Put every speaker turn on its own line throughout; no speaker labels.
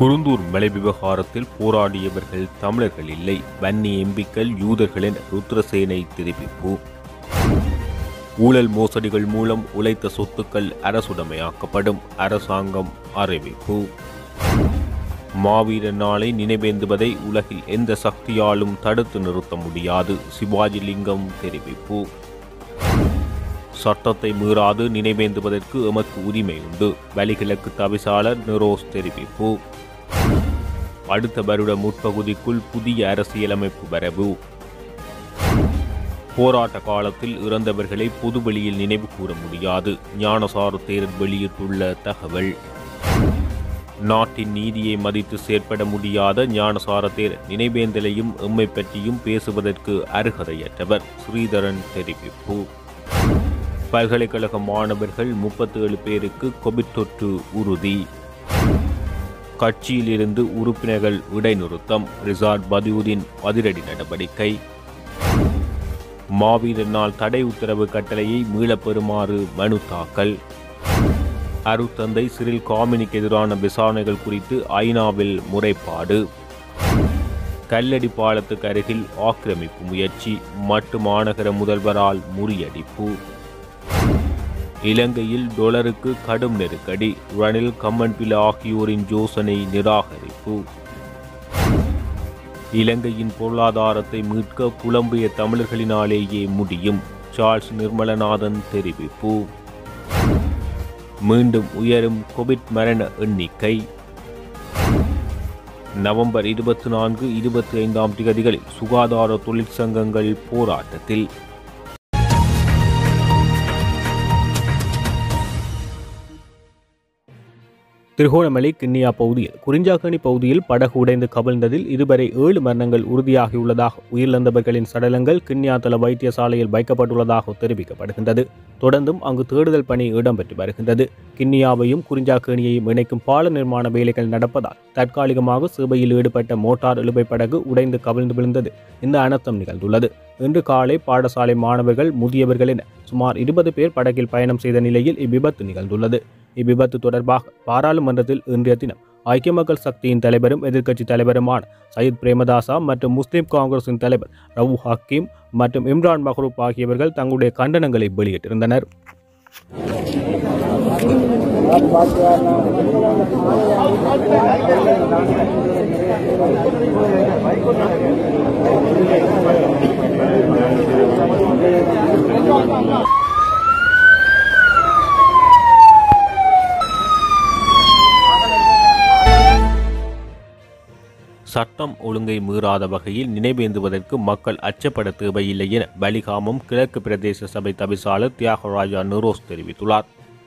குருந்தூர் மலை விவகாரத்தில் போராடியவர்கள் தமிழர்கள் இல்லை வன்னி எம்பிக்கள் யூதர்கள் என ருத்ரசேனை தெரிவிப்பு ஊழல் மோசடிகள் மூலம் உழைத்த சொத்துக்கள் அரசுடைமையாக்கப்படும் அரசாங்கம் அறிவிப்பு மாவீர நாளை நினைவேந்துவதை உலகில் எந்த சக்தியாலும் தடுத்து நிறுத்த முடியாது சிவாஜி லிங்கம் தெரிவிப்பு சட்டத்தை மீறாது நினைவேந்துவதற்கு எமக்கு உரிமை உண்டு வலிகிழக்கு தவிசாளர் நிரோஸ் தெரிவிப்பு அடுத்த வருட முற்பகுதிக்குள் புதிய அரசியலமைப்பு வரவு போராட்ட காலத்தில் இறந்தவர்களை பொதுவெளியில் நினைவு கூற முடியாது ஞானசார தேரர் வெளியிட்டுள்ள தகவல் நாட்டின் நீதியை மதித்து செயற்பட முடியாத ஞானசார தேரர் நினைவேந்தலையும் எம்மை பற்றியும் பேசுவதற்கு அருகதையற்றவர் ஸ்ரீதரன் தெரிவிப்பு பல்கலைக்கழக மாணவர்கள் முப்பத்தி ஏழு பேருக்கு கோவிட் தொற்று உறுதி கட்சியிலிருந்து உறுப்பினர்கள் இடைநிறுத்தம் ரிசார்ட் பதியுதீன் அதிரடி நடவடிக்கை மாவீர நாள் தடை உத்தரவு கட்டளையை மீளப் பெறுமாறு மனு தாக்கல் அருத்தந்தை சிறில் காமினிக்கு எதிரான விசாரணைகள் குறித்து ஐநாவில் முறைப்பாடு கல்லடி பாலத்துக்கு அருகில் ஆக்கிரமிப்பு முயற்சி மட்டு மாநகர முதல்வரால் முறியடிப்பு இலங்கையில் டொலருக்கு கடும் நெருக்கடி ரணில் கம்மன்பில ஆகியோரின் யோசனை நிராகரிப்பு இலங்கையின் பொருளாதாரத்தை மீட்க புலம்பிய தமிழர்களினாலேயே முடியும் சார்ல்ஸ் நிர்மலநாதன் தெரிவிப்பு மீண்டும் உயரும் கோவிட் மரண எண்ணிக்கை நவம்பர் இருபத்தி நான்கு இருபத்தி ஐந்தாம் திகதிகளில் சுகாதார தொழிற்சங்கங்கள் போராட்டத்தில் திருகோணமலை கிண்ணியா பகுதியில் குறிஞ்சாக்கணி பகுதியில் படகு உடைந்து கவிழ்ந்ததில் இதுவரை ஏழு மரணங்கள் உறுதியாகியுள்ளதாக உயிரிழந்தவர்களின் சடலங்கள் கிண்ணியா தள வைத்தியசாலையில் வைக்கப்பட்டுள்ளதாக தெரிவிக்கப்படுகின்றது தொடர்ந்தும் அங்கு தேடுதல் பணி இடம்பெற்று வருகின்றது கிண்ணியாவையும் குறிஞ்சாக்கணியையும் இணைக்கும் பால நிர்மாண வேலைகள் நடப்பதால் தற்காலிகமாக சேவையில் ஈடுபட்ட மோட்டார் இழுவை படகு உடைந்து கவிழ்ந்து விழுந்தது இந்த அனர்த்தம் நிகழ்ந்துள்ளது இன்று காலை பாடசாலை மாணவர்கள் முதியவர்கள் என சுமார் இருபது பேர் படகில் பயணம் செய்த நிலையில் இவ்விபத்து நிகழ்ந்துள்ளது இவ்விபத்து தொடர்பாக பாராளுமன்றத்தில் இன்றைய தினம் ஐக்கிய மக்கள் சக்தியின் தலைவரும் எதிர்க்கட்சி தலைவருமான சயித் பிரேமதாசா மற்றும் முஸ்லிம் காங்கிரசின் தலைவர் ரவு ஹக்கீம் மற்றும் இம்ரான் மஹ்ரூப் ஆகியவர்கள் தங்களுடைய கண்டனங்களை வெளியிட்டிருந்தனர் சட்டம் ஒழுங்கை மீறாத வகையில் நினைவேந்துவதற்கு மக்கள் அச்சப்பட தேவையில்லை என பலிகாமம் கிழக்கு பிரதேச சபை தவிசாளர் தியாகராஜா நிரோஸ் தெரிவித்துள்ளார்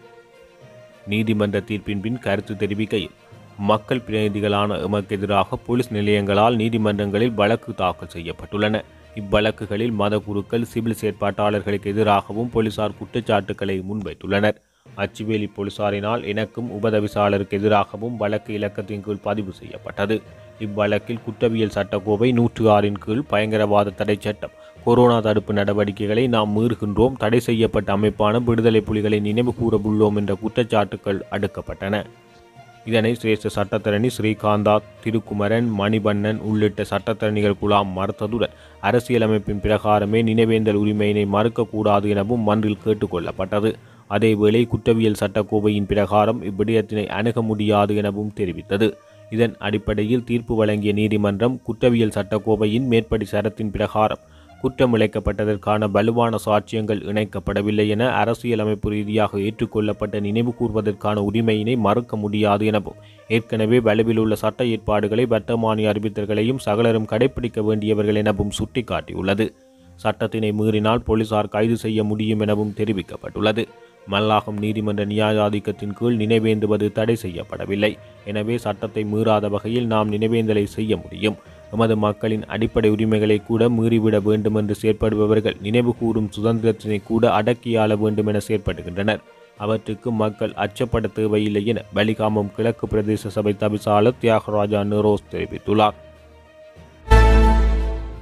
நீதிமன்ற தீர்ப்பின் பின் கருத்து தெரிவிக்கையில் மக்கள் பிரதிநிதிகளான எமக்கு எதிராக போலீஸ் நிலையங்களால் நீதிமன்றங்களில் வழக்கு தாக்கல் செய்யப்பட்டுள்ளன இவ்வழக்குகளில் மத குருக்கள் சிவில் செயற்பாட்டாளர்களுக்கு எதிராகவும் போலீசார் குற்றச்சாட்டுக்களை முன்வைத்துள்ளனர் அச்சுவேலி போலீசாரினால் எனக்கும் உபதவிசாளருக்கு எதிராகவும் வழக்கு இலக்கத்தின் கீழ் பதிவு செய்யப்பட்டது இவ்வழக்கில் குற்றவியல் சட்டக்கோவை நூற்று ஆறின் கீழ் பயங்கரவாத தடை சட்டம் கொரோனா தடுப்பு நடவடிக்கைகளை நாம் மீறுகின்றோம் தடை செய்யப்பட்ட அமைப்பான விடுதலை புலிகளை நினைவு கூறவுள்ளோம் என்ற குற்றச்சாட்டுக்கள் அடுக்கப்பட்டன இதனை சிரேஷ்ட சட்டத்தரணி ஸ்ரீகாந்தா திருக்குமரன் மணிவண்ணன் உள்ளிட்ட சட்டத்தரணிகள் குழாம் மறுத்ததுடன் அரசியலமைப்பின் பிரகாரமே நினைவேந்தல் உரிமையினை மறுக்கக்கூடாது எனவும் மன்றில் கேட்டுக்கொள்ளப்பட்டது அதேவேளை குற்றவியல் சட்டக்கோவையின் பிரகாரம் இவ்விடயத்தினை அணுக முடியாது எனவும் தெரிவித்தது இதன் அடிப்படையில் தீர்ப்பு வழங்கிய நீதிமன்றம் குற்றவியல் சட்டக்கோவையின் மேற்படி சரத்தின் பிரகாரம் குற்றம் இழைக்கப்பட்டதற்கான வலுவான சாட்சியங்கள் இணைக்கப்படவில்லை என அரசியலமைப்பு ரீதியாக ஏற்றுக்கொள்ளப்பட்ட நினைவு கூர்வதற்கான உரிமையினை மறுக்க முடியாது எனவும் ஏற்கனவே வலுவில் உள்ள சட்ட ஏற்பாடுகளை வர்த்தமானி அறிவித்தல்களையும் சகலரும் கடைபிடிக்க வேண்டியவர்கள் எனவும் சுட்டிக்காட்டியுள்ளது சட்டத்தினை மீறினால் போலீசார் கைது செய்ய முடியும் எனவும் தெரிவிக்கப்பட்டுள்ளது மல்லாகம் நீதிமன்ற நியாயாதிக்கத்தின் கீழ் நினைவேந்துவது தடை செய்யப்படவில்லை எனவே சட்டத்தை மீறாத வகையில் நாம் நினைவேந்தலை செய்ய முடியும் எமது மக்களின் அடிப்படை உரிமைகளை கூட மீறிவிட வேண்டும் என்று செயற்படுபவர்கள் நினைவு கூறும் சுதந்திரத்தினை கூட அடக்கியாள வேண்டும் என செயற்படுகின்றனர் அவற்றுக்கு மக்கள் அச்சப்பட தேவையில்லை என பலிகாமம் கிழக்கு பிரதேச சபை தவிசாளர் தியாகராஜா நிரோஸ் தெரிவித்துள்ளார்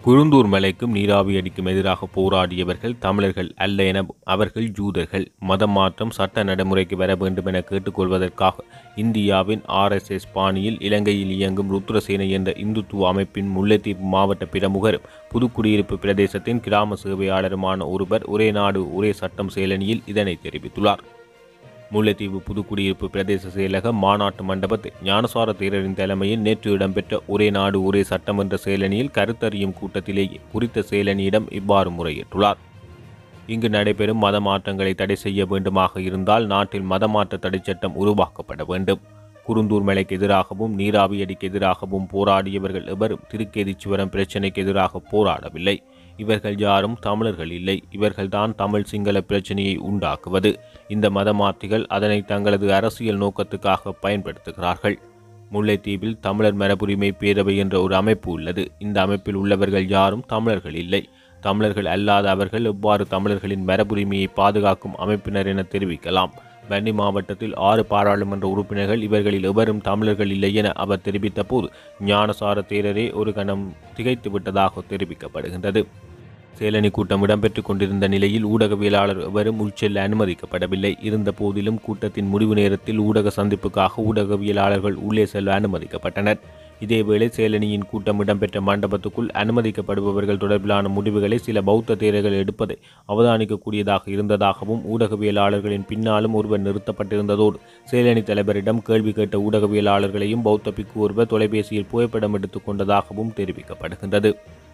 குருந்தூர் மலைக்கும் நீராவி அடிக்கும் எதிராக போராடியவர்கள் தமிழர்கள் அல்ல என அவர்கள் ஜூதர்கள் மதம் மாற்றம் சட்ட நடைமுறைக்கு வர வேண்டும் என கேட்டுக்கொள்வதற்காக இந்தியாவின் ஆர்எஸ்எஸ் பாணியில் இலங்கையில் இயங்கும் ருத்ரசேனை என்ற இந்துத்துவ அமைப்பின் முல்லைத்தீவு மாவட்ட பிரமுகரும் புதுக்குடியிருப்பு பிரதேசத்தின் கிராம சேவையாளருமான ஒருவர் ஒரே நாடு ஒரே சட்டம் செயலணியில் இதனை தெரிவித்துள்ளார் முல்லைத்தீவு புதுக்குடியிருப்பு பிரதேச செயலக மாநாட்டு மண்டபத்தில் ஞானசார தேரரின் தலைமையில் நேற்று இடம்பெற்ற ஒரே நாடு ஒரே சட்டமன்ற செயலணியில் கருத்தறியும் கூட்டத்திலேயே குறித்த செயலணியிடம் இவ்வாறு முறையிட்டுள்ளார் இங்கு நடைபெறும் மத மாற்றங்களை தடை செய்ய வேண்டுமாக இருந்தால் நாட்டில் மதமாற்ற தடை சட்டம் உருவாக்கப்பட வேண்டும் குருந்தூர் மலைக்கு எதிராகவும் நீராவி அடிக்கு எதிராகவும் போராடியவர்கள் எவரும் திருக்கேதீச்சுவரம் பிரச்சினைக்கு எதிராக போராடவில்லை இவர்கள் யாரும் தமிழர்கள் இல்லை இவர்கள்தான் தமிழ் சிங்கள பிரச்சனையை உண்டாக்குவது இந்த மதமாற்றிகள் அதனை தங்களது அரசியல் நோக்கத்துக்காக பயன்படுத்துகிறார்கள் முல்லைத்தீவில் தமிழர் மரபுரிமை பேரவை என்ற ஒரு அமைப்பு உள்ளது இந்த அமைப்பில் உள்ளவர்கள் யாரும் தமிழர்கள் இல்லை தமிழர்கள் அல்லாத அவர்கள் எவ்வாறு தமிழர்களின் மரபுரிமையை பாதுகாக்கும் அமைப்பினர் என தெரிவிக்கலாம் வன்னி மாவட்டத்தில் ஆறு பாராளுமன்ற உறுப்பினர்கள் இவர்களில் எவரும் தமிழர்கள் இல்லை என அவர் தெரிவித்த போது ஞானசார தேரரே ஒரு கணம் திகைத்து விட்டதாக தெரிவிக்கப்படுகின்றது சேலனி கூட்டம் இடம்பெற்றுக் கொண்டிருந்த நிலையில் ஊடகவியலாளர் எவரும் உள்செல்ல அனுமதிக்கப்படவில்லை இருந்த போதிலும் கூட்டத்தின் முடிவு நேரத்தில் ஊடக சந்திப்புக்காக ஊடகவியலாளர்கள் உள்ளே செல்ல அனுமதிக்கப்பட்டனர் இதேவேளை சேலனியின் கூட்டம் இடம்பெற்ற மண்டபத்துக்குள் அனுமதிக்கப்படுபவர்கள் தொடர்பிலான முடிவுகளை சில பௌத்த தேரர்கள் எடுப்பதை அவதானிக்கக்கூடியதாக இருந்ததாகவும் ஊடகவியலாளர்களின் பின்னாலும் ஒருவர் நிறுத்தப்பட்டிருந்ததோடு சேலனி தலைவரிடம் கேள்வி கேட்ட ஊடகவியலாளர்களையும் பௌத்த பிக்கு ஒருவர் தொலைபேசியில் புகைப்படம் எடுத்துக் கொண்டதாகவும் தெரிவிக்கப்படுகின்றது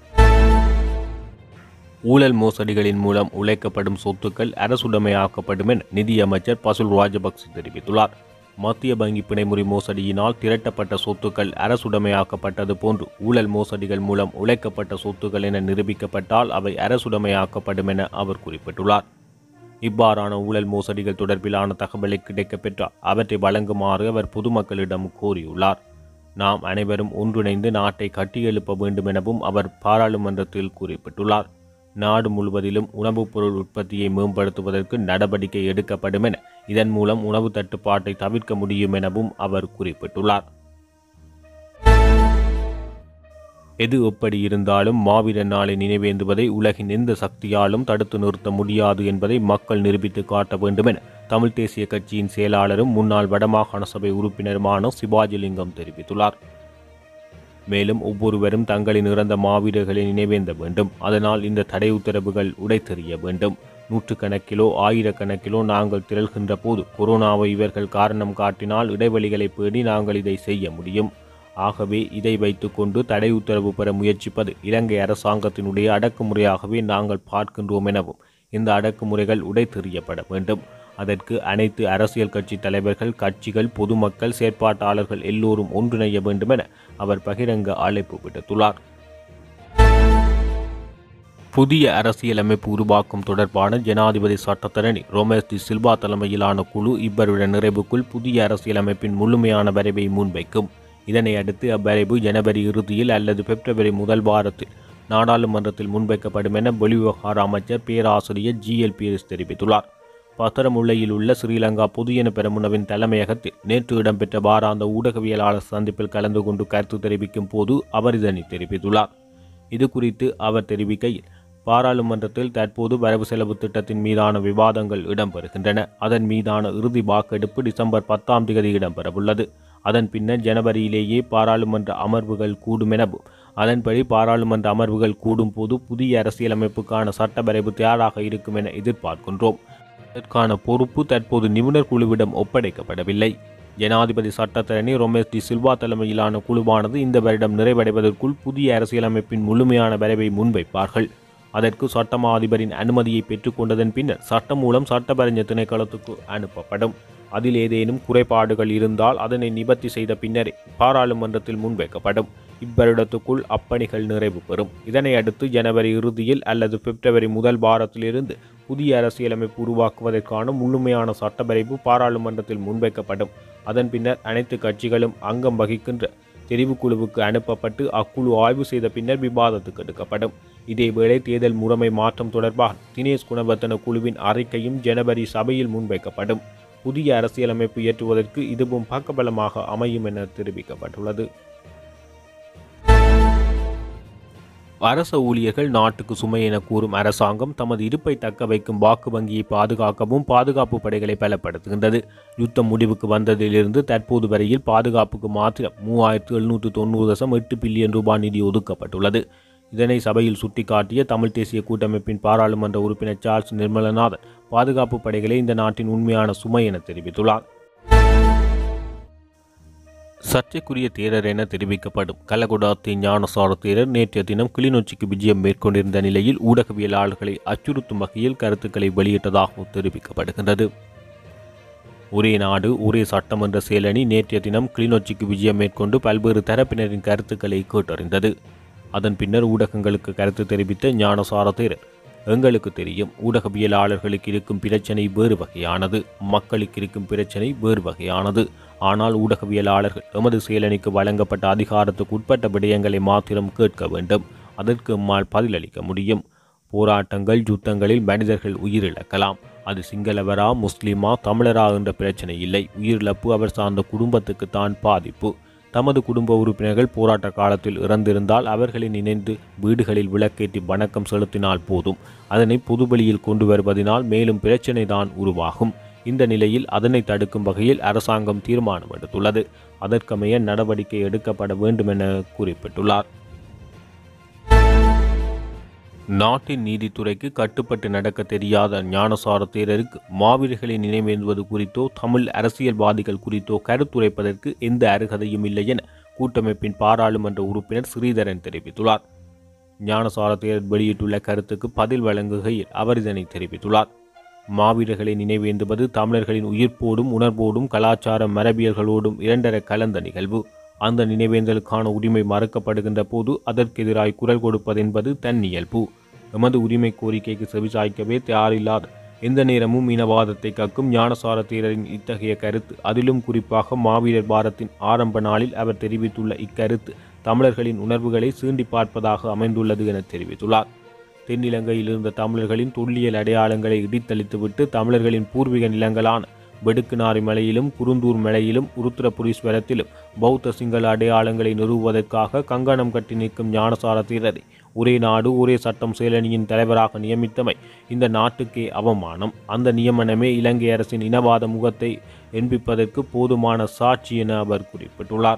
ஊழல் மோசடிகளின் மூலம் உழைக்கப்படும் சொத்துக்கள் அரசுடைமையாக்கப்படும் என நிதியமைச்சர் பசுல் ராஜபக்ச தெரிவித்துள்ளார் மத்திய வங்கி பிணைமுறை மோசடியினால் திரட்டப்பட்ட சொத்துக்கள் அரசுடைமையாக்கப்பட்டது போன்று ஊழல் மோசடிகள் மூலம் உழைக்கப்பட்ட சொத்துக்கள் என நிரூபிக்கப்பட்டால் அவை அரசுடைமையாக்கப்படும் என அவர் குறிப்பிட்டுள்ளார் இவ்வாறான ஊழல் மோசடிகள் தொடர்பிலான தகவலை கிடைக்கப்பெற்றால் அவற்றை வழங்குமாறு அவர் பொதுமக்களிடம் கோரியுள்ளார் நாம் அனைவரும் ஒன்றிணைந்து நாட்டை கட்டியெழுப்ப வேண்டும் எனவும் அவர் பாராளுமன்றத்தில் குறிப்பிட்டுள்ளார் நாடு முழுவதிலும் உணவுப் பொருள் உற்பத்தியை மேம்படுத்துவதற்கு நடவடிக்கை எடுக்கப்படும் என இதன் மூலம் உணவு தட்டுப்பாட்டை தவிர்க்க முடியும் எனவும் அவர் குறிப்பிட்டுள்ளார் எது எப்படி இருந்தாலும் மாவீரர் நாளை நினைவேந்துவதை உலகின் எந்த சக்தியாலும் தடுத்து நிறுத்த முடியாது என்பதை மக்கள் நிரூபித்து காட்ட வேண்டும் என தமிழ் தேசிய கட்சியின் செயலாளரும் முன்னாள் வடமாகாண சபை உறுப்பினருமான சிவாஜிலிங்கம் தெரிவித்துள்ளார் மேலும் ஒவ்வொருவரும் தங்களின் இறந்த மாவீரர்களை நினைவேந்த வேண்டும் அதனால் இந்த தடை உத்தரவுகள் உடைத்தெறிய வேண்டும் நூற்றுக்கணக்கிலோ ஆயிரக்கணக்கிலோ நாங்கள் திரள்கின்ற போது கொரோனாவை இவர்கள் காரணம் காட்டினால் இடைவெளிகளை பேடி நாங்கள் இதை செய்ய முடியும் ஆகவே இதை வைத்துக்கொண்டு தடை உத்தரவு பெற முயற்சிப்பது இலங்கை அரசாங்கத்தினுடைய அடக்குமுறையாகவே நாங்கள் பார்க்கின்றோம் எனவும் இந்த அடக்குமுறைகள் உடைத்தெறியப்பட வேண்டும் அதற்கு அனைத்து அரசியல் கட்சி தலைவர்கள் கட்சிகள் பொதுமக்கள் செயற்பாட்டாளர்கள் எல்லோரும் ஒன்றிணைய வேண்டும் என அவர் பகிரங்க அழைப்பு விடுத்துள்ளார் புதிய அரசியலமைப்பு உருவாக்கும் தொடர்பான ஜனாதிபதி சட்டத்தரணி ரோமேஸ் டி சில்வா தலைமையிலான குழு இவ்வருட நிறைவுக்குள் புதிய அரசியலமைப்பின் முழுமையான வரைவை முன்வைக்கும் இதனை அடுத்து அவ்வரைவு ஜனவரி இறுதியில் அல்லது பிப்ரவரி முதல் வாரத்தில் நாடாளுமன்றத்தில் முன்வைக்கப்படும் என வெளிவிவகார அமைச்சர் பேராசிரியர் ஜி எல் பீரிஸ் தெரிவித்துள்ளார் பத்தரமுல்லையில் உள்ள ஸ்ரீலங்கா பொதுஜன பெரமுனவின் தலைமையகத்தில் நேற்று இடம்பெற்ற வாராந்த ஊடகவியலாளர் சந்திப்பில் கலந்து கொண்டு கருத்து தெரிவிக்கும் போது அவர் இதனை தெரிவித்துள்ளார் இது குறித்து அவர் தெரிவிக்கையில் பாராளுமன்றத்தில் தற்போது வரவு செலவு திட்டத்தின் மீதான விவாதங்கள் இடம்பெறுகின்றன அதன் மீதான இறுதி வாக்கெடுப்பு டிசம்பர் பத்தாம் தேதி இடம்பெறவுள்ளது அதன் பின்னர் ஜனவரியிலேயே பாராளுமன்ற அமர்வுகள் கூடும் எனவும் அதன்படி பாராளுமன்ற அமர்வுகள் கூடும் போது புதிய அரசியலமைப்புக்கான சட்ட வரைவு தயாராக இருக்கும் என எதிர்பார்க்கின்றோம் அதற்கான பொறுப்பு தற்போது நிபுணர் குழுவிடம் ஒப்படைக்கப்படவில்லை ஜனாதிபதி சட்டத்தரணி ரொமேஸ் டி சில்வா தலைமையிலான குழுவானது இந்த வருடம் நிறைவடைவதற்குள் புதிய அரசியலமைப்பின் முழுமையான வரைவை முன்வைப்பார்கள் அதற்கு சட்டமா அதிபரின் அனுமதியை பெற்றுக்கொண்டதன் பின்னர் சட்டம் மூலம் சட்டப்பறிஞர் திணைக்களத்துக்கு அனுப்பப்படும் அதில் ஏதேனும் குறைபாடுகள் இருந்தால் அதனை நிவர்த்தி செய்த பின்னரே பாராளுமன்றத்தில் முன்வைக்கப்படும் இவ்வருடத்துக்குள் அப்பணிகள் நிறைவு பெறும் இதனை அடுத்து ஜனவரி இறுதியில் அல்லது பிப்ரவரி முதல் வாரத்திலிருந்து புதிய அரசியலமைப்பு உருவாக்குவதற்கான முழுமையான சட்டவரைவு பாராளுமன்றத்தில் முன்வைக்கப்படும் அதன் பின்னர் அனைத்து கட்சிகளும் அங்கம் வகிக்கின்ற தெரிவுக்குழுவுக்கு அனுப்பப்பட்டு அக்குழு ஆய்வு செய்த பின்னர் விவாதத்துக்கு எடுக்கப்படும் இதேவேளை தேர்தல் முறைமை மாற்றம் தொடர்பாக தினேஷ் குணவர்த்தன குழுவின் அறிக்கையும் ஜனவரி சபையில் முன்வைக்கப்படும் புதிய அரசியலமைப்பு இயற்றுவதற்கு இதுவும் பக்கபலமாக அமையும் என தெரிவிக்கப்பட்டுள்ளது அரச ஊழியர்கள் நாட்டுக்கு சுமை என கூறும் அரசாங்கம் தமது இருப்பை தக்க வைக்கும் வாக்கு வங்கியை பாதுகாக்கவும் பாதுகாப்பு படைகளை பலப்படுத்துகின்றது யுத்தம் முடிவுக்கு வந்ததிலிருந்து தற்போது வரையில் பாதுகாப்புக்கு மாத்திரம் மூவாயிரத்து எழுநூற்று தொண்ணூறு தசம் எட்டு பில்லியன் ரூபாய் நிதி ஒதுக்கப்பட்டுள்ளது இதனை சபையில் சுட்டிக்காட்டிய தமிழ் தேசிய கூட்டமைப்பின் பாராளுமன்ற உறுப்பினர் சார்ல்ஸ் நிர்மலநாதன் பாதுகாப்பு படைகளே இந்த நாட்டின் உண்மையான சுமை என தெரிவித்துள்ளார் சர்ச்சைக்குரிய தேரர் என தெரிவிக்கப்படும் கள்ளகுடாத்தி ஞானசார தேரர் நேற்றைய தினம் கிளிநொச்சிக்கு விஜயம் மேற்கொண்டிருந்த நிலையில் ஊடகவியலாளர்களை அச்சுறுத்தும் வகையில் கருத்துக்களை வெளியிட்டதாகவும் தெரிவிக்கப்படுகின்றது ஒரே நாடு ஒரே சட்டம் என்ற செயலணி நேற்றைய தினம் கிளிநொச்சிக்கு விஜயம் மேற்கொண்டு பல்வேறு தரப்பினரின் கருத்துக்களை கேட்டறிந்தது அதன் பின்னர் ஊடகங்களுக்கு கருத்து தெரிவித்த ஞானசார தேரர் எங்களுக்கு தெரியும் ஊடகவியலாளர்களுக்கு இருக்கும் பிரச்சனை வேறு வகையானது மக்களுக்கு இருக்கும் பிரச்சனை வேறு வகையானது ஆனால் ஊடகவியலாளர்கள் எமது செயலணிக்கு வழங்கப்பட்ட அதிகாரத்துக்கு உட்பட்ட விடயங்களை மாத்திரம் கேட்க வேண்டும் அதற்கு எம்மால் பதிலளிக்க முடியும் போராட்டங்கள் யுத்தங்களில் மனிதர்கள் உயிரிழக்கலாம் அது சிங்களவரா முஸ்லிமா தமிழரா என்ற பிரச்சனை இல்லை உயிரிழப்பு அவர் சார்ந்த குடும்பத்துக்கு தான் பாதிப்பு தமது குடும்ப உறுப்பினர்கள் போராட்ட காலத்தில் இறந்திருந்தால் அவர்களை நினைந்து வீடுகளில் விளக்கேற்றி வணக்கம் செலுத்தினால் போதும் அதனை பொதுவெளியில் கொண்டு வருவதனால் மேலும் பிரச்சனை தான் உருவாகும் இந்த நிலையில் அதனை தடுக்கும் வகையில் அரசாங்கம் தீர்மானம் எடுத்துள்ளது அதற்கமைய நடவடிக்கை எடுக்கப்பட வேண்டும் என குறிப்பிட்டுள்ளார் நாட்டின் நீதித்துறைக்கு கட்டுப்பட்டு நடக்க தெரியாத ஞானசார தேரருக்கு மாவீரர்களை நினைவேந்துவது குறித்தோ தமிழ் அரசியல்வாதிகள் குறித்தோ கருத்துரைப்பதற்கு எந்த அருகதையும் இல்லை என கூட்டமைப்பின் பாராளுமன்ற உறுப்பினர் ஸ்ரீதரன் தெரிவித்துள்ளார் ஞானசார தேரர் வெளியிட்டுள்ள கருத்துக்கு பதில் வழங்குகையில் அவர் இதனை தெரிவித்துள்ளார் மாவீரர்களை நினைவேந்துவது தமிழர்களின் உயிர்ப்போடும் உணர்வோடும் கலாச்சார மரபியல்களோடும் இரண்டர கலந்த நிகழ்வு அந்த நினைவேந்தலுக்கான உரிமை மறுக்கப்படுகின்ற போது அதற்கு எதிராய் குரல் கொடுப்பது என்பது தன் இயல்பு எமது உரிமை கோரிக்கைக்கு செவிசாய்க்கவே தயாரில்லாத எந்த நேரமும் இனவாதத்தை கக்கும் ஞானசார தீரரின் இத்தகைய கருத்து அதிலும் குறிப்பாக மாவீரர் பாரத்தின் ஆரம்ப நாளில் அவர் தெரிவித்துள்ள இக்கருத்து தமிழர்களின் உணர்வுகளை சீண்டி பார்ப்பதாக அமைந்துள்ளது என தெரிவித்துள்ளார் தென்னிலங்கையில் இருந்த தமிழர்களின் தொல்லியல் அடையாளங்களை இடித்தளித்துவிட்டு தமிழர்களின் பூர்வீக நிலங்களான வெடுக்குநாரி மலையிலும் குருந்தூர் மலையிலும் உருத்திரபுரீஸ்வரத்திலும் பௌத்த சிங்கள அடையாளங்களை நிறுவுவதற்காக கங்கணம் கட்டி நிற்கும் ஞானசார தீரரை ஒரே நாடு ஒரே சட்டம் செயலணியின் தலைவராக நியமித்தமை இந்த நாட்டுக்கே அவமானம் அந்த நியமனமே இலங்கை அரசின் இனவாத முகத்தை என்பிப்பதற்கு போதுமான சாட்சி என அவர் குறிப்பிட்டுள்ளார்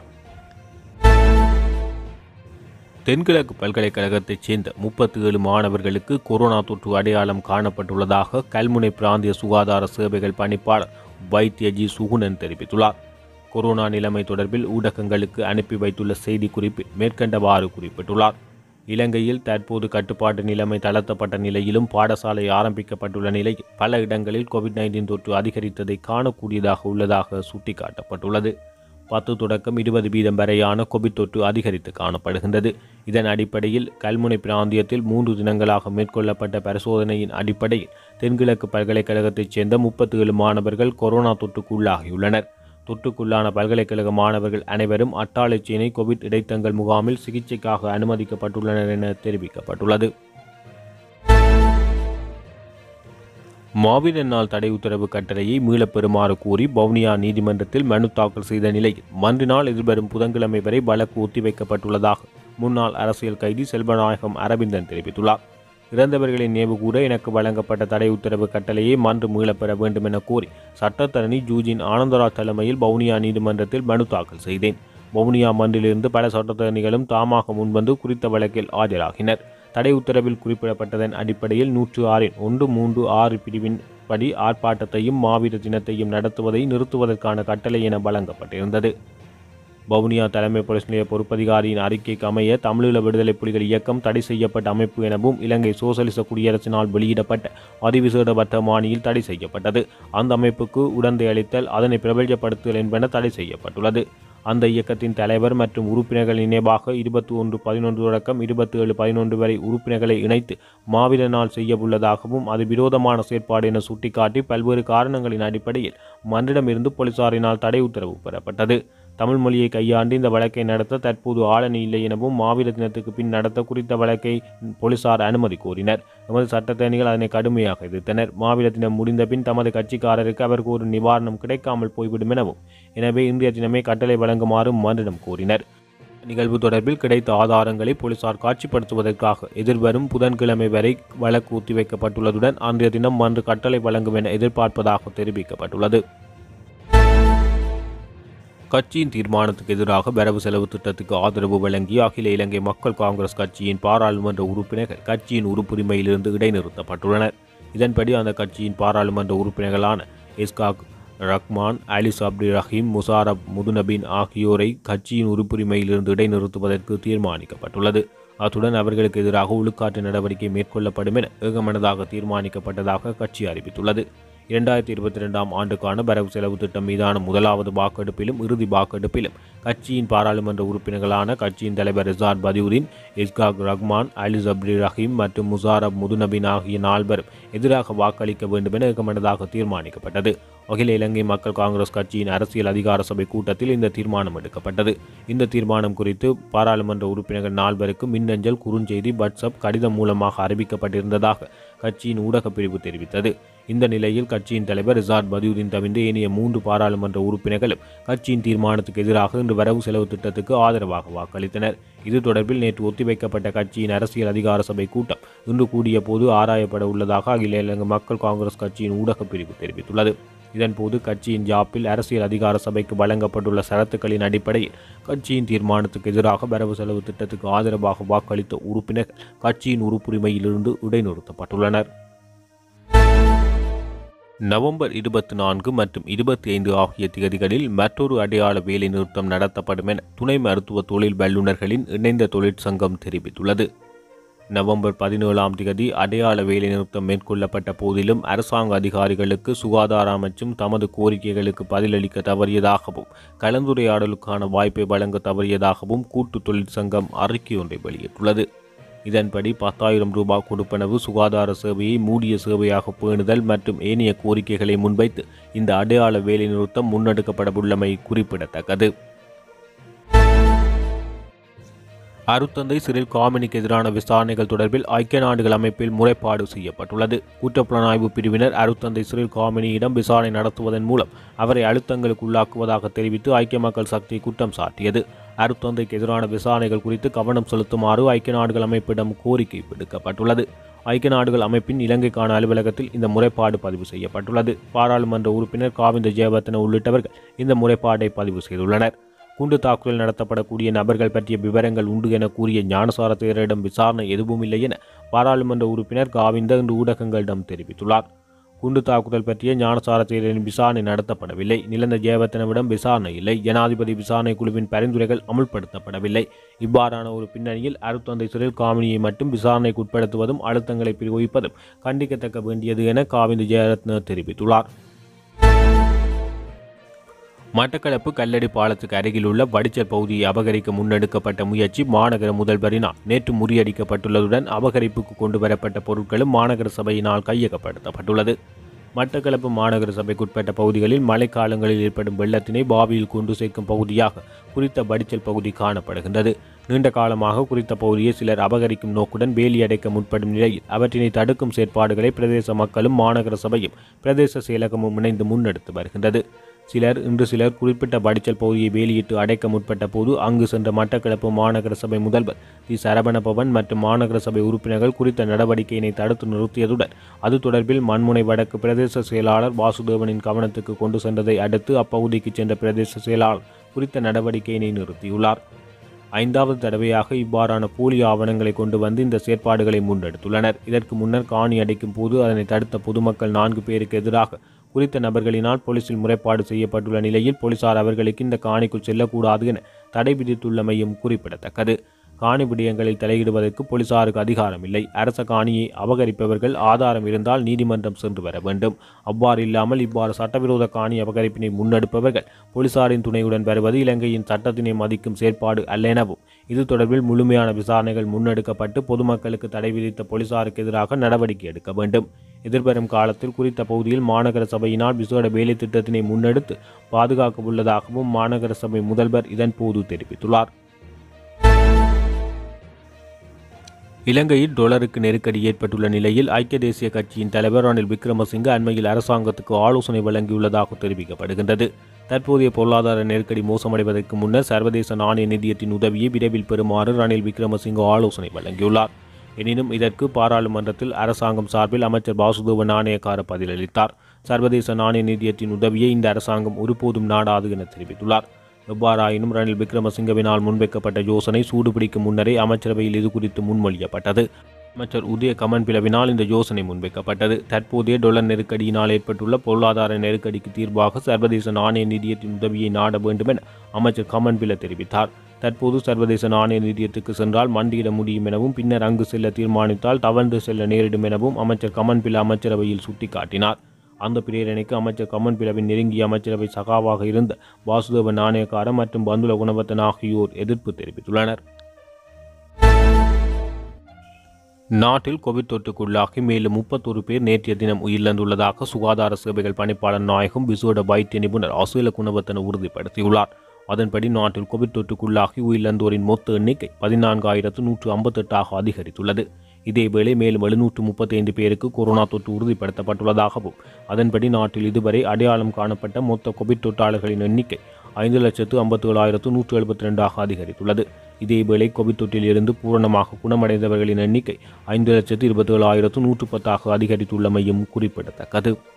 தென்கிழக்கு பல்கலைக்கழகத்தைச் சேர்ந்த முப்பத்தி ஏழு மாணவர்களுக்கு கொரோனா தொற்று அடையாளம் காணப்பட்டுள்ளதாக கல்முனை பிராந்திய சுகாதார சேவைகள் பணிப்பாளர் வைத்திய ஜி சுகுணன் தெரிவித்துள்ளார் கொரோனா நிலைமை தொடர்பில் ஊடகங்களுக்கு அனுப்பி வைத்துள்ள செய்திக்குறிப்பில் மேற்கண்டவாறு குறிப்பிட்டுள்ளார் இலங்கையில் தற்போது கட்டுப்பாட்டு நிலைமை தளர்த்தப்பட்ட நிலையிலும் பாடசாலை ஆரம்பிக்கப்பட்டுள்ள நிலையில் பல இடங்களில் கோவிட் நைன்டீன் தொற்று அதிகரித்ததை காணக்கூடியதாக உள்ளதாக சுட்டிக்காட்டப்பட்டுள்ளது பத்து தொடக்கம் இருபது வீதம் வரையான கோவிட் தொற்று அதிகரித்து காணப்படுகின்றது இதன் அடிப்படையில் கல்முனை பிராந்தியத்தில் மூன்று தினங்களாக மேற்கொள்ளப்பட்ட பரிசோதனையின் அடிப்படையில் தென்கிழக்கு பல்கலைக்கழகத்தைச் சேர்ந்த முப்பத்தி ஏழு மாணவர்கள் கொரோனா தொற்றுக்கு உள்ளாகியுள்ளனர் தொற்றுக்குள்ளான பல்கலைக்கழக மாணவர்கள் அனைவரும் அட்டாளச்சேனை கோவிட் இடைத்தங்கள் முகாமில் சிகிச்சைக்காக அனுமதிக்கப்பட்டுள்ளனர் என தெரிவிக்கப்பட்டுள்ளது மாவீரர் நாள் தடை உத்தரவு கட்டளையை மீளப் பெறுமாறு கோரி வவுனியா நீதிமன்றத்தில் மனு தாக்கல் செய்த நிலையில் மன்றினால் எதிர்வரும் புதன்கிழமை வரை வழக்கு ஒத்திவைக்கப்பட்டுள்ளதாக முன்னாள் அரசியல் கைதி செல்வநாயகம் அரவிந்தன் தெரிவித்துள்ளார் இறந்தவர்களின் நினைவு கூற எனக்கு வழங்கப்பட்ட தடை உத்தரவு கட்டளையை மன்று மீளப் பெற வேண்டும் என கோரி சட்டத்தரணி ஜூஜின் ஆனந்தராஜ் தலைமையில் வவுனியா நீதிமன்றத்தில் மனு தாக்கல் செய்தேன் வவுனியா மன்றிலிருந்து பல சட்டத்தரணிகளும் தாமாக முன்வந்து குறித்த வழக்கில் ஆஜராகினர் தடை உத்தரவில் குறிப்பிடப்பட்டதன் அடிப்படையில் நூற்று ஆறின் ஒன்று மூன்று ஆறு பிரிவின் படி ஆர்ப்பாட்டத்தையும் மாவீர தினத்தையும் நடத்துவதை நிறுத்துவதற்கான கட்டளை என வழங்கப்பட்டிருந்தது வவுனியா தலைமை போலீஸ் நிலைய பொறுப்பதிகாரியின் அறிக்கைக்கு அமைய தமிழீழ விடுதலை புலிகள் இயக்கம் தடை செய்யப்பட்ட அமைப்பு எனவும் இலங்கை சோசலிச குடியரசினால் வெளியிடப்பட்ட அதிவிசேட வர்த்தமானியில் தடை செய்யப்பட்டது அந்த அமைப்புக்கு உடந்தை அளித்தல் அதனை பிரபல்யப்படுத்துதல் என்பன தடை செய்யப்பட்டுள்ளது அந்த இயக்கத்தின் தலைவர் மற்றும் உறுப்பினர்கள் நினைவாக இருபத்தி ஒன்று பதினொன்று தொடக்கம் இருபத்தி ஏழு பதினொன்று வரை உறுப்பினர்களை இணைத்து மாவீர நாள் செய்யவுள்ளதாகவும் அது விரோதமான செயற்பாடு என சுட்டிக்காட்டி பல்வேறு காரணங்களின் அடிப்படையில் மன்றிடமிருந்து போலீசாரினால் தடை உத்தரவு பெறப்பட்டது தமிழ் மொழியை கையாண்டு இந்த வழக்கை நடத்த தற்போது ஆளணி இல்லை எனவும் மாவீர தினத்துக்கு பின் நடத்த குறித்த வழக்கை போலீசார் அனுமதி கோரினர் எமது சட்டத்தரணிகள் அதனை கடுமையாக எதிர்த்தனர் மாவீர தினம் முடிந்த பின் தமது கட்சிக்காரருக்கு அவருக்கு ஒரு நிவாரணம் கிடைக்காமல் போய்விடும் எனவும் எனவே இன்றைய தினமே கட்டளை வழங்குமாறு மன்றிடம் கோரினர் நிகழ்வு தொடர்பில் கிடைத்த ஆதாரங்களை போலீசார் காட்சிப்படுத்துவதற்காக எதிர்வரும் புதன்கிழமை வரை வழக்கு ஒத்திவைக்கப்பட்டுள்ளதுடன் அன்றைய தினம் மன்று கட்டளை வழங்கும் என எதிர்பார்ப்பதாக தெரிவிக்கப்பட்டுள்ளது கட்சியின் தீர்மானத்துக்கு எதிராக வரவு செலவு திட்டத்துக்கு ஆதரவு வழங்கிய அகில இலங்கை மக்கள் காங்கிரஸ் கட்சியின் பாராளுமன்ற உறுப்பினர்கள் கட்சியின் உறுப்புரிமையிலிருந்து இடைநிறுத்தப்பட்டுள்ளனர் இதன்படி அந்த கட்சியின் பாராளுமன்ற உறுப்பினர்களான இஸ்காக் ரஹ்மான் அலிஸ் அப்டி ரஹீம் முசாரப் முதுநபின் ஆகியோரை கட்சியின் உறுப்புரிமையிலிருந்து இடைநிறுத்துவதற்கு தீர்மானிக்கப்பட்டுள்ளது அத்துடன் அவர்களுக்கு எதிராக ஒழுக்காற்று நடவடிக்கை மேற்கொள்ளப்படும் என ஏகமனதாக தீர்மானிக்கப்பட்டதாக கட்சி அறிவித்துள்ளது இரண்டாயிரத்தி இருபத்தி ரெண்டாம் ஆண்டுக்கான வரவு செலவு திட்டம் மீதான முதலாவது வாக்கெடுப்பிலும் இறுதி வாக்கெடுப்பிலும் கட்சியின் பாராளுமன்ற உறுப்பினர்களான கட்சியின் தலைவர் ரிசாட் பதியுதீன் இஸ்காக் ரஹ்மான் அலி அப்ரி ரஹீம் மற்றும் முசாரப் முதுநபின் ஆகிய நால்வரும் எதிராக வாக்களிக்க வேண்டும் என ஏகமனதாக தீர்மானிக்கப்பட்டது அகில இலங்கை மக்கள் காங்கிரஸ் கட்சியின் அரசியல் அதிகார சபை கூட்டத்தில் இந்த தீர்மானம் எடுக்கப்பட்டது இந்த தீர்மானம் குறித்து பாராளுமன்ற உறுப்பினர்கள் நால்வருக்கு மின்னஞ்சல் குறுஞ்செய்தி வாட்ஸ்அப் கடிதம் மூலமாக அறிவிக்கப்பட்டிருந்ததாக கட்சியின் ஊடகப் பிரிவு தெரிவித்தது இந்த நிலையில் கட்சியின் தலைவர் ரிசார்ட் பதியுதீன் தவிர்த்து ஏனைய மூன்று பாராளுமன்ற உறுப்பினர்களும் கட்சியின் தீர்மானத்துக்கு எதிராக இன்று வரவு செலவு திட்டத்துக்கு ஆதரவாக வாக்களித்தனர் இது தொடர்பில் நேற்று ஒத்திவைக்கப்பட்ட கட்சியின் அரசியல் அதிகார சபை கூட்டம் இன்று கூடிய போது ஆராயப்பட உள்ளதாக அகில இலங்கை மக்கள் காங்கிரஸ் கட்சியின் ஊடகப் பிரிவு தெரிவித்துள்ளது இதன்போது கட்சியின் ஜாப்பில் அரசியல் அதிகார சபைக்கு வழங்கப்பட்டுள்ள சரத்துக்களின் அடிப்படையில் கட்சியின் தீர்மானத்துக்கு எதிராக வரவு செலவு திட்டத்துக்கு ஆதரவாக வாக்களித்த உறுப்பினர்கள் கட்சியின் உறுப்புரிமையிலிருந்து இடைநிறுத்தப்பட்டுள்ளனர் நவம்பர் இருபத்தி நான்கு மற்றும் இருபத்தி ஐந்து ஆகிய திகதிகளில் மற்றொரு அடையாள வேலை நிறுத்தம் நடத்தப்படும் என துணை மருத்துவ தொழில் வல்லுநர்களின் இணைந்த தொழிற்சங்கம் தெரிவித்துள்ளது நவம்பர் பதினேழாம் திகதி அடையாள வேலை நிறுத்தம் மேற்கொள்ளப்பட்ட போதிலும் அரசாங்க அதிகாரிகளுக்கு சுகாதார அமைச்சும் தமது கோரிக்கைகளுக்கு பதிலளிக்க தவறியதாகவும் கலந்துரையாடலுக்கான வாய்ப்பை வழங்க தவறியதாகவும் கூட்டு தொழிற்சங்கம் அறிக்கை ஒன்றை வெளியிட்டுள்ளது இதன்படி பத்தாயிரம் ரூபாய் கொடுப்பனவு சுகாதார சேவையை மூடிய சேவையாக பேணுதல் மற்றும் ஏனைய கோரிக்கைகளை முன்வைத்து இந்த அடையாள வேலைநிறுத்தம் முன்னெடுக்கப்படவுள்ளமை குறிப்பிடத்தக்கது அருத்தந்தை சிறில் காமினிக்கு எதிரான விசாரணைகள் தொடர்பில் ஐக்கிய நாடுகள் அமைப்பில் முறைப்பாடு செய்யப்பட்டுள்ளது குற்றப்புலனாய்வு பிரிவினர் அருத்தந்தை சிறில் காமினியிடம் விசாரணை நடத்துவதன் மூலம் அவரை அழுத்தங்களுக்கு உள்ளாக்குவதாக தெரிவித்து ஐக்கிய மக்கள் சக்தி குற்றம் சாட்டியது அருத்தந்தைக்கு எதிரான விசாரணைகள் குறித்து கவனம் செலுத்துமாறு ஐக்கிய நாடுகள் அமைப்பிடம் கோரிக்கை விடுக்கப்பட்டுள்ளது ஐக்கிய நாடுகள் அமைப்பின் இலங்கைக்கான அலுவலகத்தில் இந்த முறைப்பாடு பதிவு செய்யப்பட்டுள்ளது பாராளுமன்ற உறுப்பினர் காவிந்த ஜெயவர்தன உள்ளிட்டவர்கள் இந்த முறைப்பாட்டை பதிவு செய்துள்ளனர் குண்டு தாக்குதல் நடத்தப்படக்கூடிய நபர்கள் பற்றிய விவரங்கள் உண்டு என கூறிய ஞானசார தேரரிடம் விசாரணை எதுவும் இல்லை என பாராளுமன்ற உறுப்பினர் காவிந்த இன்று ஊடகங்களிடம் தெரிவித்துள்ளார் குண்டு தாக்குதல் பற்றிய ஞானசார தேரரின் விசாரணை நடத்தப்படவில்லை நிலந்த ஜெயவர்த்தனவிடம் விசாரணை இல்லை ஜனாதிபதி விசாரணை குழுவின் பரிந்துரைகள் அமுல்படுத்தப்படவில்லை இவ்வாறான ஒரு பின்னணியில் அருத்தந்தை சிறில் காமினியை மட்டும் விசாரணைக்கு உட்படுத்துவதும் அழுத்தங்களை பிரயோகிப்பதும் கண்டிக்கத்தக்க வேண்டியது என காவிந்த ஜெயரத்ன தெரிவித்துள்ளார் மட்டக்களப்பு கல்லடி பாலத்துக்கு அருகில் உள்ள வடிச்சல் பகுதியை அபகரிக்க முன்னெடுக்கப்பட்ட முயற்சி மாநகர முதல்வரினால் நேற்று முறியடிக்கப்பட்டுள்ளதுடன் அபகரிப்புக்கு கொண்டு வரப்பட்ட பொருட்களும் மாநகர சபையினால் கையகப்படுத்தப்பட்டுள்ளது மட்டக்களப்பு மாநகர சபைக்குட்பட்ட பகுதிகளில் மழைக்காலங்களில் ஏற்படும் வெள்ளத்தினை பாவியில் கொண்டு சேர்க்கும் பகுதியாக குறித்த வடிச்சல் பகுதி காணப்படுகின்றது நீண்ட காலமாக குறித்த பகுதியை சிலர் அபகரிக்கும் நோக்குடன் வேலி அடைக்க முற்படும் நிலையில் அவற்றினை தடுக்கும் செயற்பாடுகளை பிரதேச மக்களும் மாநகர சபையும் பிரதேச செயலகமும் இணைந்து முன்னெடுத்து வருகின்றது சிலர் இன்று சிலர் குறிப்பிட்ட வடிச்சல் பகுதியை வேலியிட்டு அடைக்க முற்பட்ட போது அங்கு சென்ற மட்டக்களப்பு மாநகர சபை முதல்வர் தி சரவணபவன் மற்றும் மாநகர சபை உறுப்பினர்கள் குறித்த நடவடிக்கையினை தடுத்து நிறுத்தியதுடன் அது தொடர்பில் மண்முனை வடக்கு பிரதேச செயலாளர் வாசுதேவனின் கவனத்துக்கு கொண்டு சென்றதை அடுத்து அப்பகுதிக்கு சென்ற பிரதேச செயலாளர் குறித்த நடவடிக்கையினை நிறுத்தியுள்ளார் ஐந்தாவது தடவையாக இவ்வாறான போலி ஆவணங்களை கொண்டு வந்து இந்த செயற்பாடுகளை முன்னெடுத்துள்ளனர் இதற்கு முன்னர் காணி அடைக்கும் போது அதனை தடுத்த பொதுமக்கள் நான்கு பேருக்கு எதிராக குறித்த நபர்களினால் போலீசில் முறைப்பாடு செய்யப்பட்டுள்ள நிலையில் போலீசார் அவர்களுக்கு இந்த காணிக்குள் செல்லக்கூடாது என தடை விதித்துள்ளமையும் குறிப்பிடத்தக்கது காணி விடயங்களில் தலையிடுவதற்கு போலீசாருக்கு அதிகாரம் இல்லை அரச காணியை அபகரிப்பவர்கள் ஆதாரம் இருந்தால் நீதிமன்றம் சென்று வர வேண்டும் அவ்வாறு இல்லாமல் இவ்வாறு சட்டவிரோத காணி அபகரிப்பினை முன்னெடுப்பவர்கள் போலீசாரின் துணையுடன் வருவது இலங்கையின் சட்டத்தினை மதிக்கும் செயற்பாடு அல்ல எனவும் இது தொடர்பில் முழுமையான விசாரணைகள் முன்னெடுக்கப்பட்டு பொதுமக்களுக்கு தடை விதித்த போலீசாருக்கு எதிராக நடவடிக்கை எடுக்க வேண்டும் எதிர்வரும் காலத்தில் குறித்த பகுதியில் மாநகர சபையினால் விசேட வேலை திட்டத்தினை முன்னெடுத்து பாதுகாக்க உள்ளதாகவும் மாநகர சபை முதல்வர் இதன்போது தெரிவித்துள்ளார் இலங்கையில் டொலருக்கு நெருக்கடி ஏற்பட்டுள்ள நிலையில் ஐக்கிய தேசிய கட்சியின் தலைவர் ரணில் விக்ரமசிங்க அண்மையில் அரசாங்கத்துக்கு ஆலோசனை வழங்கியுள்ளதாக தெரிவிக்கப்படுகின்றது தற்போதைய பொருளாதார நெருக்கடி மோசமடைவதற்கு முன்னர் சர்வதேச நாணய நிதியத்தின் உதவியை விரைவில் பெறுமாறு ரணில் விக்ரமசிங்க ஆலோசனை வழங்கியுள்ளார் எனினும் இதற்கு பாராளுமன்றத்தில் அரசாங்கம் சார்பில் அமைச்சர் வாசுதேவ நாணயக்கார பதிலளித்தார் சர்வதேச நாணய நிதியத்தின் உதவியை இந்த அரசாங்கம் ஒருபோதும் நாடாது என தெரிவித்துள்ளார் எவ்வாறாயினும் ரணில் விக்ரமசிங்கவினால் முன்வைக்கப்பட்ட யோசனை சூடுபிடிக்கும் முன்னரே அமைச்சரவையில் இது குறித்து முன்மொழியப்பட்டது அமைச்சர் உதய கமன் பிளவினால் இந்த யோசனை முன்வைக்கப்பட்டது தற்போதைய டொலர் நெருக்கடியினால் ஏற்பட்டுள்ள பொருளாதார நெருக்கடிக்கு தீர்வாக சர்வதேச நாணய நிதியத்தின் உதவியை நாட வேண்டும் என அமைச்சர் கமன் பில தெரிவித்தார் தற்போது சர்வதேச நாணய நிதியத்துக்கு சென்றால் மண்டியிட முடியும் எனவும் பின்னர் அங்கு செல்ல தீர்மானித்தால் தவறு செல்ல நேரிடும் எனவும் அமைச்சர் கமன் பில அமைச்சரவையில் சுட்டிக்காட்டினார் அந்த பிரேரணைக்கு அமைச்சர் கமன் பிளவின் நெருங்கிய அமைச்சரவை சகாவாக இருந்த வாசுதேவ நாணயக்கார மற்றும் பந்துல குணவர்த்தன் ஆகியோர் எதிர்ப்பு தெரிவித்துள்ளனர் நாட்டில் கோவிட் தொற்றுக்குள்ளாகி மேலும் முப்பத்தொரு பேர் நேற்றைய தினம் உயிரிழந்துள்ளதாக சுகாதார சேவைகள் பணிப்பாளர் நாயகம் விசேட வைத்திய நிபுணர் அசுல குணவர்த்தன உறுதிப்படுத்தியுள்ளார் அதன்படி நாட்டில் கோவிட் தொற்றுக்குள்ளாகி உயிரிழந்தோரின் மொத்த எண்ணிக்கை பதினான்காயிரத்து நூற்று ஐம்பத்தெட்டாக அதிகரித்துள்ளது இதேவேளை மேலும் எழுநூற்று முப்பத்தைந்து பேருக்கு கொரோனா தொற்று உறுதிப்படுத்தப்பட்டுள்ளதாகவும் அதன்படி நாட்டில் இதுவரை அடையாளம் காணப்பட்ட மொத்த கோவிட் தொற்றாளர்களின் எண்ணிக்கை ஐந்து லட்சத்து ஐம்பத்தி ஏழாயிரத்து நூற்று எழுபத்தி ரெண்டாக அதிகரித்துள்ளது இதேவேளை கோவிட் தொற்றில் இருந்து பூரணமாக குணமடைந்தவர்களின் எண்ணிக்கை ஐந்து லட்சத்து இருபத்தி ஏழாயிரத்து நூற்று பத்தாக அதிகரித்துள்ளமையும் குறிப்பிடத்தக்கது